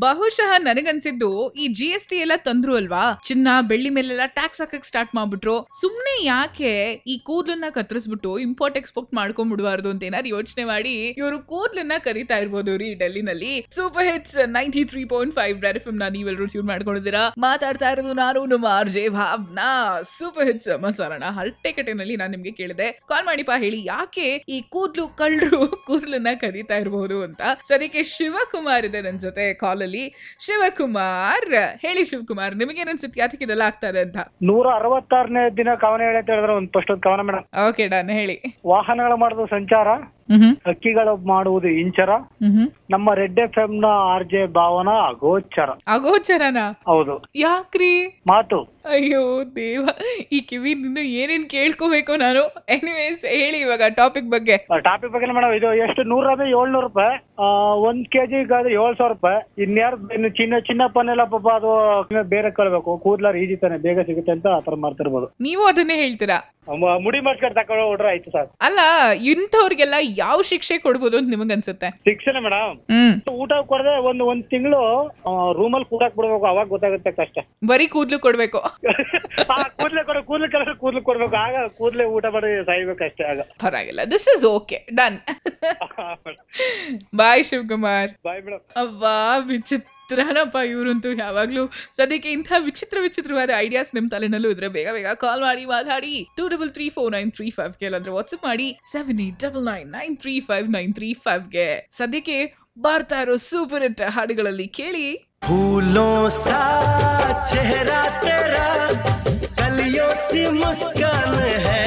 ಬಹುಶಃ ನನಗನ್ಸಿದ್ದು ಈ G S T ಎಲ್ಲ ತಂದ್ರು ಅಲ್ವಾ ಚಿನ್ನ ಬೆಳ್ಳಿ ಮೇಲೆಲ್ಲ ಟ್ಯಾಕ್ಸ್ ಹಾಕಕ್ ಸ್ಟಾರ್ಟ್ ಮಾಡ್ಬಿಟ್ರು ಸುಮ್ನೆ ಯಾಕೆ ಈ ಕೂದಲನ್ನ ಕತ್ತರಿಸ್ಬಿಟ್ಟು ಇಂಪೋರ್ಟ್ ಎಕ್ಸ್ಪೋರ್ಟ್ ಮಾಡ್ಕೊಂಡ್ಬಿಡ್ಬಾರ್ದು ಅಂತ ಏನಾದ್ರು ಯೋಚನೆ ಮಾಡಿ ಇವರು ಕೂದಲನ್ನ ಕರಿತಾ ಇರ್ಬೋದು ರೀ ಡೆಲ್ಲಿನಲ್ಲಿ super hits ninety three point five drive F ನ ನೀವೆಲ್ಲರೂ ಟ್ಯೂನ್ ಮಾಡ್ಕೊಂಡಿದ್ದೀರಾ ಮಾತಾಡ್ತಾ ಇರೋದು ನಾನು ನಮ್ಮ R J Bhavna super hits ಮಸಾಲನ ಹರಟೆಕಟೆನಲ್ಲಿ ನಾನು ನಿಮ್ಗೆ ಕೇಳಿದೆ ಕಾಲ್ ಮಾಡಿಪ್ಪ ಹೇಳಿ ಯಾಕೆ ಈ ಕೂದ್ಲು ಕಳ್ಳರು ಕೂದಲನ್ನ ಕದೀತಾ ಇರಬಹುದು ಅಂತ ಸದ್ಯಕ್ಕೆ ಶಿವಕುಮಾರ್ ಇದೆ ನನ್ನ ಜೊತೆ ಕಾಲ್ ಅಲ್ಲಿ ಶಿವಕುಮಾರ್ ಹೇಳಿ ಶಿವಕುಮಾರ್ ನಿಮಗೇನ್ ಅನ್ಸುತ್ತೆ ಯಾತಕ್ಕೆ ಇದೆಲ್ಲ ಆಗ್ತಾ ಇದೆ ಅಂತ ನೂರ ಅರವತ್ತಾರನೇ ದಿನ ಕವನ ಹೇಳಿ ಅಂತ ಹೇಳಿದ್ರೆ ಒಂದು ಫಸ್ಟ್ ಒಂದು ಕವನ ಮೇಡಮ್ ಓಕೆ ಡನ್ ಹೇಳಿ ವಾಹನಗಳು ಮಾಡೋದು ಸಂಚಾರ ಹ್ಮ್ ಹಕ್ಕಿಗಳು ಮಾಡುವುದು ಇಂಚರ ಹ್ಮ್ ನಮ್ಮ ರೆಡ್ ಎಫ್ ಎಂ ನ ಆರ್ ಜೆ ಭಾವನ ಅಗೋಚರ ಅಗೋಚರನ ಹೌದು ಯಾಕ್ರಿ ಮಾತು ಅಯ್ಯೋ ದೇವ ಈ ಕಿವಿನಿಂದ ಏನೇನ್ ಕೇಳ್ಕೋಬೇಕು ನಾನು ಎನಿವೇಸ್ ಹೇಳಿ ಇವಾಗ ಟಾಪಿಕ್ ಬಗ್ಗೆ ಟಾಪಿಕ್ ಬಗ್ಗೆ ಮೇಡಮ್ ಇದು ಎಷ್ಟು ನೂರ ಏಳ್ನೂರು ರೂಪಾಯಿ ಆ, ಒಂದ್ ಕೆಜಿ ಆದ್ರೆ ಏಳ್ ಸಾವಿರ ರೂಪಾಯಿ ಇನ್ಯಾರು ಇನ್ನು ಚಿನ್ನ ಚಿನ್ನಪ್ಪನೆಲ್ಲ ಪಾಪ ಅದು ಬೇರೆ ಕಳ್ಬೇಕು ಕೂದ್ಲಾರ ಈಜಿ ತಾನೆ ಬೇಗ ಸಿಗುತ್ತೆ ಅಂತ ಆತರ ಮಾಡ್ತಿರ್ಬೋದು ನೀವು ಅದನ್ನೇ ಹೇಳ್ತೀರಾ ಮ- ಮುಡಿ ಮಾಡ್ಕೊಂಡು ತಕೊಳ್ಳೋ ಹೊಡ್ರೆ ಆಯ್ತು ಸರ್ ಅಲ್ಲ ಇಂಥವ್ರಿಗೆಲ್ಲ ಯಾವ ಶಿಕ್ಷೆ ಕೊಡ್ಬೋದು ಅಂತ ನಿಮಗನ್ಸುತ್ತೆ ಶಿಕ್ಷಣ ಮೇಡಮ್ ಹ್ಮ್ ಊಟ ಕೊಡದೆ ಒಂದ್ ಒಂದ್ ತಿಂಗಳು ರೂಮಲ್ಲಿ ಕೂಡಕ್ ಬಿಡ್ಬೇಕು ಅವಾಗ ಗೊತ್ತಾಗುತ್ತೆ ಕಷ್ಟ ಬರೀ ಕೂದ್ಲು ಕೊಡ್ಬೇಕು ಆ, ಕೂದ್ಲೆ ಕೊಡ ಕೂದ್ಲು ಕಲರ್ ಕೂದ್ಲು ಕೊಡ್ಬೇಕು ಆಗ ಕೂದ್ಲೆ ಊಟ ಮಾಡಿ ಸಾಯ್ಬೇಕು ಅಷ್ಟೇ ಆಗ ಪರವಾಗಿಲ್ಲ this is okay done bye Shivakumar bye madam ಅವ್ವಾ ವಿಚಿತ್ರನಪ್ಪ ಇವರಂತೂ ಯಾವಾಗ್ಲೂ ಸದ್ಯಕ್ಕೆ ಇಂಥ ವಿಚಿತ್ರ ವಿಚಿತ್ರವಾದ ಐಡಿಯಾಸ್ ನಿಮ್ ತಲೆನಲ್ಲೂ ಇದ್ರೆ ಬೇಗ ಬೇಗ ಕಾಲ್ ಮಾಡಿ ಮಾತಾಡಿ two double three four nine three five ಗೆ ಅಂದ್ರೆ ವಾಟ್ಸ್ಆಪ್ ಮಾಡಿ seven eight double nine nine three five nine three five ಗೆ ಸದ್ಯಕ್ಕೆ ಬರ್ತಾ ಇರೋ ಸೂಪರ್ ಹಿಟ್ ಹಾಡುಗಳಲ್ಲಿ ಕೇಳಿ फूलों सा चेहरा तेरा कलियों सी मुस्कान है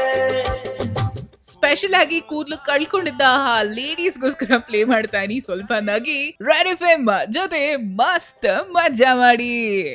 ಸ್ಪೆಷಲ್ ಆಗಿ ಕೂದಲು ಕಳ್ಕೊಂಡಿದ್ದ ಆ ಲೇಡೀಸ್ಗೋಸ್ಕರ ಪ್ಲೇ ಮಾಡ್ತಾ ಇದೀನಿ ಸ್ವಲ್ಪ ನಗಿ ರೆಡ್ ಎಫ್ ಎಂ ಜೊತೆ ಮಸ್ತ್ ಮಜಾ ಮಾಡಿ